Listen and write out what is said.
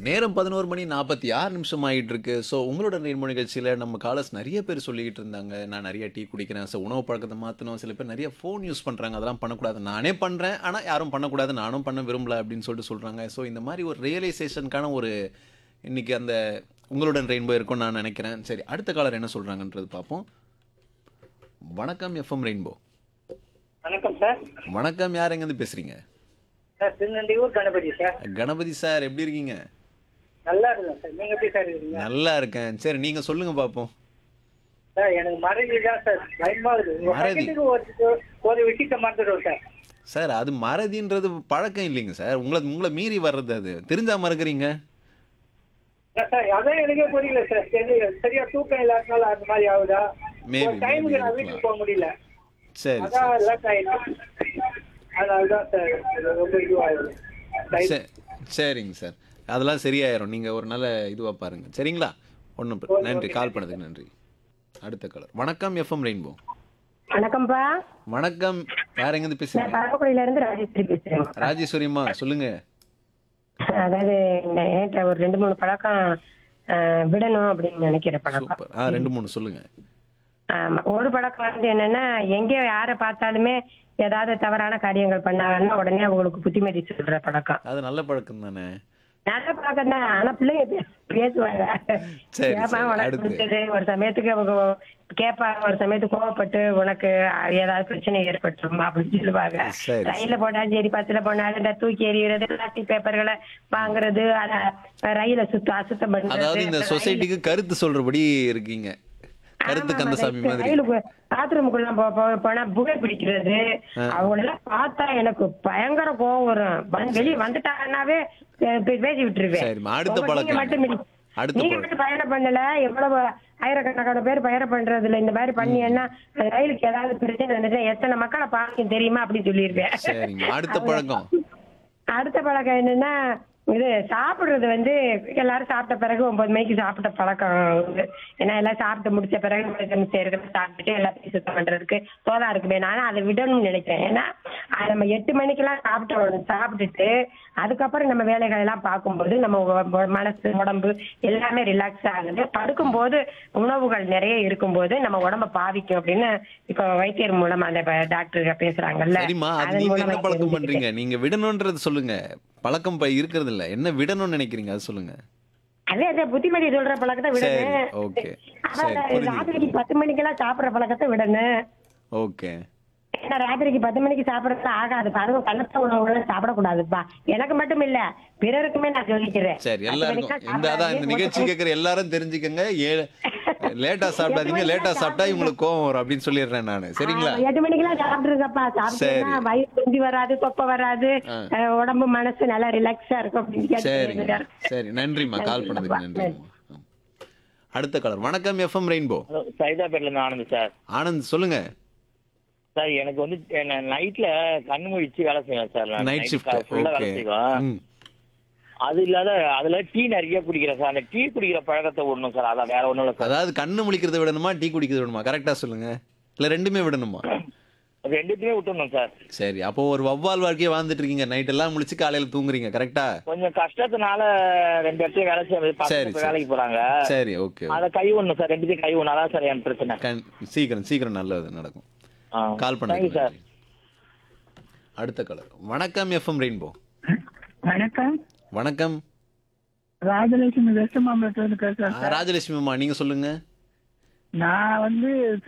நேரம் பதினோரு மணி நாற்பத்தி ஆறு நிமிஷம் ஆகிட்டு இருக்கு ஸோ உங்களோட நேர்மொழி நிகழ்ச்சியில் நம்ம காலர்ஸ் நிறைய பேர் சொல்லிக்கிட்டு இருந்தாங்க நான் நிறைய டீ குடிக்கிறேன் ஸோ உணவு பழக்கத்தை மாற்றணும் சில பேர் நிறைய ஃபோன் யூஸ் பண்ணுறாங்க அதெல்லாம் பண்ணக்கூடாது நானே பண்ணுறேன் ஆனால் யாரும் பண்ணக்கூடாது நானும் பண்ண விரும்பல அப்படின்னு சொல்லிட்டு சொல்கிறாங்க ஸோ இந்த மாதிரி ஒரு ரியலைசேஷனுக்கான ஒரு இன்னைக்கு அந்த உங்களுடன் ரெயின்போ இருக்கும்னு நான் நினைக்கிறேன் சரி அடுத்த காலர் என்ன சொல்கிறாங்கன்றது பார்ப்போம் வணக்கம் எஃப்எம் ரெயின்போ வணக்கம் சார் வணக்கம் யார் எங்கேருந்து பேசுகிறீங்க sir Tirunelvelur Ganapathi sir Ganapathi sir எப்படி இருக்கீங்க நல்லா இருக்கேன் சார் நீங்க எப்படி சார் இருக்கீங்க நல்லா இருக்கேன் சரி நீங்கள் சொல்லுங்கள் பார்ப்போம் சார் எனக்கு மறதி தான் சார் பயமா இருக்கு ஒரு மறதி. செகண்டுக்கு ஒரு ஒரு விஷயத்த மறந்துடுவோம் சார் சார் அது மறதின்றது பழக்கம் இல்லைங்க சார் உங்களை உங்களை மீறி வர்றது அது தெரிஞ்சா மறக்கிறீங்க சார், சார் அதான் எனக்கே புரியல சார் சரி சரியா தூக்கம் இல்லாதனால அந்த மாதிரி ஆகுதா Maybe, ஒரு டைமுக்கு maybe நான் இருக்கலாம். வீட்டுக்கு போக முடியல சரி அதான் லேட் ஆயிடுச்சு அதனாலதான் சார் இது ரொம்ப இதுவாகுது சரி சரிங்க சார் அதெல்லாம் சரியாயிரும் நீங்கள் ஒரு நல்ல இதுவாக பாருங்க சரிங்களா ஒன்றும் நன்றி கால் பண்ணதுக்கு நன்றி அடுத்த கலர் வணக்கம் எஃப்எம் ரெயின்போ வணக்கம்ப்பா வணக்கம் யார் எங்கேருந்து நான் பேசுறீங்க பரமக்குடியில இருந்து ராஜேஸ்வரி பேசுறேன் ராஜேஸ்வரிம்மா சொல்லுங்க அதாவது இந்த என்கிட்ட ஒரு ரெண்டு மூணு பழக்கம் ஆஹ், விடணும் அப்படின்னு நினைக்கிற பழக்கம் சூப்பர் ஆ ரெண்டு மூணு சொல்லுங்க ஆமா ஒரு பழக்கம் வந்து என்னன்னா எங்கே யாரை பார்த்தாலுமே ஏதாவது தவறான காரியங்கள் பண்ணாங்கன்னா உடனே அவங்களுக்கு புத்திமதி சொல்ற பழக்கம் அது நல்ல பழக்கம் தானே நல்ல பழக்கம் தான் ஆனா பிள்ளைங்க பே- பேசுவாங்க சரி, ஏப்பா சரி, உனக்கு அடுத்து. பிடிச்சது ஒரு சமயத்துக்கு அவங்க கேட்பாங்க ஒரு சமயத்துக்கு கோவப்பட்டு உனக்கு ஏதாவது பிரச்சனை ஏற்பட்டுருமா அப்படின்னு சொல்லுவாங்க சரி, ரயில்ல போனாலும் சரி பஸ்ல போனாலும் இந்த தூக்கி எறிகிறது பிளாஸ்டிக் பேப்பர்களை வாங்குறது அத ரயில சுத்தம் அசுத்தம் அதாவது இந்த பண்றது சொசைட்டிக்கு கருத்து சொல்றபடி இருக்கீங்க கருத்து கந்தசாமி மாதிரி ரயிலுக்கு பாத்ரூமுக்குள்ள போ- போ- போனா புகை பிடிக்கிறது அவங்களெல்லாம் பார்த்தா எனக்கு பயங்கர கோவம் வரும் வந்து- வெளிய வந்துட்டாங்கன்னாவே அஹ் பே- பேசி விட்டுருவேன் சரிம்மா, அடுத்த உங்க- பழக்கம் நீங்க மட்டும் இல்ல. அடுத்த நீங்க பழக்கம். மட்டும் பயணம் பண்ணல எவ்வளவு ஆயிரக்கணக்கான பேர் பயணம் பண்றது இல்ல இந்த மாதிரி பண்ணீங்கன்னா அந்த ரயிலுக்கு ஏதாவது பிரச்சனை வந்துட்டா எத்தனை மக்களை பார்க்கும் தெரியுமா அப்படின்னு சொல்லியிருப்பேன் சரிங்க அடுத்த பழக்கம் அடுத்த பழக்கம் என்னன்னா இது சாப்பிடுறது வந்து எல்லாரும் சாப்பிட்ட பிறகு ஒன்பது மணிக்கு சாப்பிட்ட பழக்கம் உண்டு. ஏன்னா எல்லாம் சாப்பிட்டு முடிச்ச பிறகு நம்ம செய்யறது சாப்பிட்டுட்டு எல்லாத்தையும் சுத்தம் பண்றதுக்கு சோதா இருக்குமே நான் அதை விடணும்னு நினைக்கிறேன் ஏன்னா அது நம்ம எட்டு மணிக்கெல்லாம் சாப்பிட்டு சாப்பிட்டுட்டு அதுக்கப்புறம் நம்ம வேலைகள் எல்லாம் பார்க்கும்போது நம்ம உ- உ- மனசு உடம்பு எல்லாமே ரிலாக்ஸ் ஆகுது படுக்கும்போது உணவுகள் நிறைய இருக்கும்போது நம்ம உடம்ப பாதிக்கும் அப்படின்னு இப்போ வைத்தியர் மூலமா அந்த ப- டாக்டர் பேசுறாங்கல்ல சரிம்மா அது அதன் நீங்க மூலமா என்ன பழக்கம் தெரிஞ்சுக்கிட்டேன். பண்றீங்க நீங்க விடணும்ன்றது சொல்லுங்க பழக்கம் இப்ப இருக்கிறது இல்ல என்ன விடணும்னு நினைக்கிறீங்க அது சொல்லுங்க அதே அதே புத்திமதி சொல்ற பழக்கத்தை சரி விடணும் ஓகே அதான் சரி அந்த புரிஞ்சுது ராத்திரிக்கு பத்து மணிக்கெல்லாம் சாப்பிடுற பழக்கத்தை விடணும் ஓகே ஏன்னா ராத்திரிக்கு பத்து மணிக்கு சாப்பிடறது ஆகாது அதுவும் கலத்த உணவுகளை சாப்பிடக்கூடாதுப்பா எனக்கு மட்டும் இல்ல பிறருக்குமே நான் சொல்லிக்கிறேன் சரி பத்து எல்லாருக்கும் மணிக்கெல்லாம் இந்த அதான் இந்த சாப்பிடாதீங்க. நிகழ்ச்சி கேட்குற எல்லாரும் தெரிஞ்சுக்கங்க ஏழு லேட்டா சாப்பிடாதீங்க லேட்டா சாப்பிட்டா இவங்களுக்கு கோவம் வரும் அப்படின்னு சொல்லிடுறேன் நான் சரிங்களா ஆமா, எட்டு மணிக்கெல்லாம் சாப்பிட்டுருக்கப்பா சாப்பிட்டீங்கன்னா சரி. வயிறு குந்தி வராது தொப்பை வராது ஆ. அஹ், உடம்பு மனசு நல்லா ரிலாக்ஸா இருக்கும் அப்படின்னு சரிங்க கேட்டு சரி நன்றிம்மா கால் பண்ணதுக்கு நன்றிம்மா அடுத்த கலர் வணக்கம் எஃப்எம் ரெயின்போ ஹலோ சைதாப்பேட்ல இருந்து ஆனந்த் சார் ஆனந்த் சொல்லுங்க சார் எனக்கு வந்து நைட்ல கண்ணு முழிச்சு வேலை செய்வேன் சார் நான். நைட் Night ஷிஃப்ட் full ஆ வேலை ஓகே செய்வேன் அது இல்லாத அதுல டீ நிறைய குடிக்கிறேன் சார் அந்த டீ குடிக்கிற பழக்கத்தை விடணும் சார் அதான் வேற ஒண்ணும் இல்ல சார் அதாவது கண்ணு முழிக்கிறத விடணுமா டீ குடிக்கிறத விடணுமா கரெக்டா சொல்லுங்க இல்ல ரெண்டுமே விடணுமா அது ரெண்டுத்தையுமே விட்டுணும் சார் சரி அப்போ ஒரு வவ்வால் வாழ்க்கையை வாழ்ந்துட்டு இருக்கீங்க நைட் எல்லாம் முழிச்சு காலையில தூங்குறீங்க கரெக்டா கொஞ்சம் கஷ்டத்தினால ரெண்டு இடத்துல வேலை செய்ய சரி, பசங்க சரி. வேலைக்கு போறாங்க சரி ஓகே அத கை ஒண்ணும் சார் ரெண்டுத்தையும் கை ஒண்ணு அதான் சார் என் பிரச்சனை கண் சீக்கிரம் சீக்கிரம் நல்லது நடக்கும் ஆ. கால் Thank you, பண்ணுங்க சார் அடுத்த கலர் வணக்கம் எஃப்எம் ரெயின்போ வணக்கம் வணக்கம் ராஜலட்சுமி வெஸ்ட் மாம்பலத்துல இருந்து பேசுறேன் ஆ, ராஜலட்சுமி அம்மா நீங்க சொல்லுங்க நான் வந்து